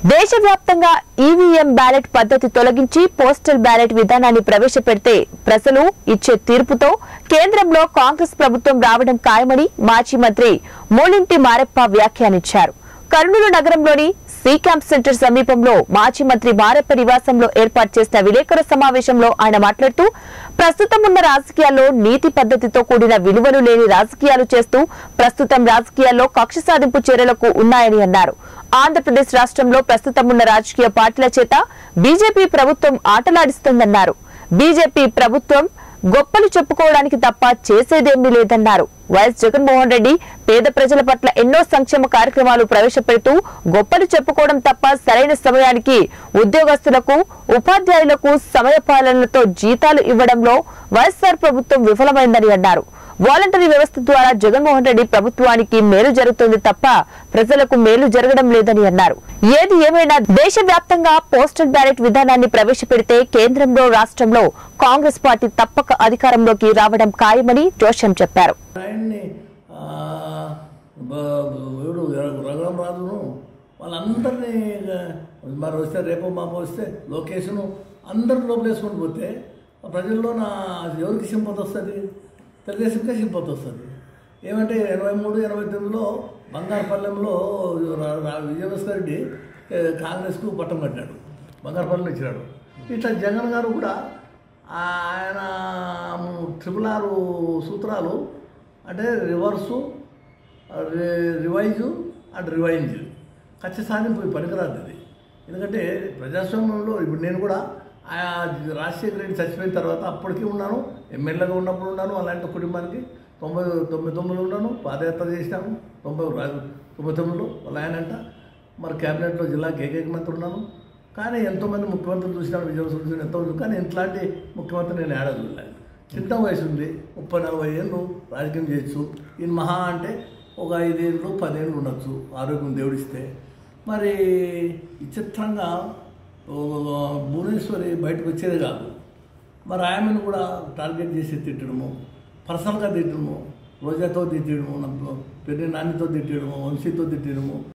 దేశవ్యాప్తంగా EVM ballot పద్ధతి తొలగించి పోస్టల్ బ్యాలెట్ విధానాన్ని ప్రవేశపెడితే ప్రజలు ఇచ్చే తీర్పుతో కేంద్రంలో కాంగ్రెస్ ప్రభుత్వం రావడం ఖాయమని మాజీ మంత్రి మూలింటి మారెప్ప వ్యాఖ్యానించారు కర్నూలు నగరంలోని సి క్యాంప్ సెంటర్ సమీపంలో మాజీ మంత్రి మారెప్ప నివాసంలో ఏర్పాటు చేసిన విలేకరుల సమావేశంలో ఆయన మాట్లాడుతూ ప్రస్తుతం ఉన్న రాజకీయాల్లో నీతి పద్ధతితో కూడిన విలువలు లేని రాజకీయాలు చేస్తూ ప్రస్తుతం రాజకీయాల్లో కక్ష సాధింపు చర్యలకు ఉన్నాయని అన్నారు ఆంధ్రప్రదేశ్ రాష్ట్రంలో ప్రస్తుతం ఉన్న రాజకీయ పార్టీల చేత బీజేపీ ప్రభుత్వం ఆటలాడిస్తోందన్నారు బీజేపీ ప్రభుత్వం గొప్పలు చెప్పుకోవడానికి తప్ప చేసేదేమీ లేదన్నారు వైఎస్ జగన్మోహన్ రెడ్డి పేద ప్రజల పట్ల ఎన్నో సంక్షేమ కార్యక్రమాలు ప్రవేశపెడుతూ గొప్పలు చెప్పుకోవడం తప్ప సరైన సమయానికి ఉద్యోగస్తులకు ఉపాధ్యాయులకు సమయపాలనతో జీతాలు ఇవ్వడంలో వైఎస్ఆర్ ప్రభుత్వం విఫలమైందని అన్నారు వాలంటరీ వ్యవస్థ ద్వారా జగన్మోహన్ రెడ్డి ప్రభుత్వానికి మేలు జరుగుతుంది తప్ప ప్రజలకు మేలు జరగడం లేదని అన్నారు ఏది ఏమైనా దేశవ్యాప్తంగా పోస్టల్ బ్యాలెట్ విధానాన్ని ప్రవేశపెడితే కేంద్రంలో రాష్ట్రంలో కాంగ్రెస్ పార్టీ తప్పక అధికారంలోకి రావడం ఖాయమని జోషం చెప్పారు ఆయన్ని ఆ, బ- ఎవడు రఘురాం రాజును వాళ్ళందరినీ మరి వస్తే రేపు మాపు వస్తే లోకేష్ను అందరూ లోపలేసుకొని పోతే ఆ ప్రజల్లో నా ఎవరికి సింపతి వస్తుంది తెలుగుదేశంకే సింపతి వస్తుంది ఏమంటే ఎనభై మూడు ఎనభై తొమ్మిదిలో బంగారపల్లెంలో రా- రా- విజయభాస్కర్ రెడ్డి ఏ, కాంగ్రెస్కు పట్టం కట్టాడు బంగారపల్లెం ఇచ్చినాడు ఇట్లా జగన్ గారు కూడా ఆయన ట్రిపుల్ ఆరు సూత్రాలు అంటే రివర్సు రి- రివైజు అండ్ రివైంజ్ ఖచ్చిత సాధింపు పనికిరాదు ఇది ఎందుకంటే ప్రజాస్వామ్యంలో ఇప్పుడు నేను కూడా ఆ రాజశేఖర రెడ్డి చచ్చిపోయిన తర్వాత అప్పటికి ఉన్నాను ఎమ్మెల్యేగా ఉన్నప్పుడు ఉన్నాను అలాంటి కుటుంబానికి తొంభై తొంభై తొమ్మిదిలో ఉన్నాను పాదయాత్ర చేసినాను తొంభై రా- తొంభై తొమ్మిదిలో వాళ్ళ ఆయనంట మరి క్యాబినెట్లో జిల్లాకి ఏకైక మంత్రి ఉన్నాను కానీ ఎంతోమంది ముఖ్యమంత్రులు చూసినాను విజయవాడ చూసిన ఎంతో కానీ ఇట్లాంటి ముఖ్యమంత్రి నేను ఏడాది చూడలేదు చిన్న వయసు ఉంది ముప్పై నలభై ఏళ్ళు రాజకీయం చేయొచ్చు ఈయన మహా అంటే ఒక ఐదేళ్ళు పదేళ్ళు ఉండొచ్చు ఆరోగ్యం దేవుడిస్తే మరి విచిత్రంగా ఓ భువనేశ్వరి బయటకు వచ్చేది కాదు మరి ఆమెను కూడా టార్గెట్ చేసి తిట్టడము పర్సనల్గా తిట్టడము రోజాతో తిట్టడము పెద్ద నానితో తిట్టడము వంశీతో తిట్టడము